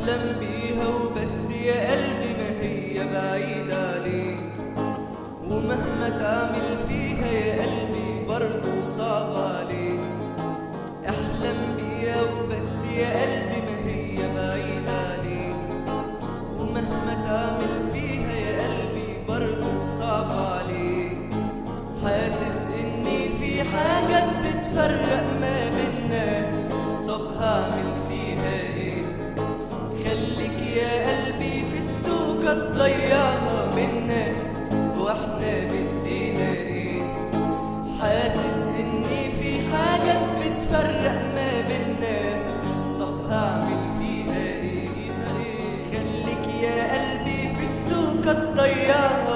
احلم بيها وبس يا قلبي ما هي بعيدة عليك ومهما تعمل فيها يا قلبي برضو صعب عليك احلم بيها وبس يا قلبي ما هي بعيدة عليك ومهما تعمل فيها يا قلبي برضو صعب عليك حاسس اني في حاجات بتفرق ما بينا طب هعمل فيها ايه خليك يا قلبي في السوق تضيعها منا واحنا بايدينا ايه حاسس اني في حاجات بتفرق ما بينا طب هعمل فيها ايه خليك يا قلبي في السوق تضيعها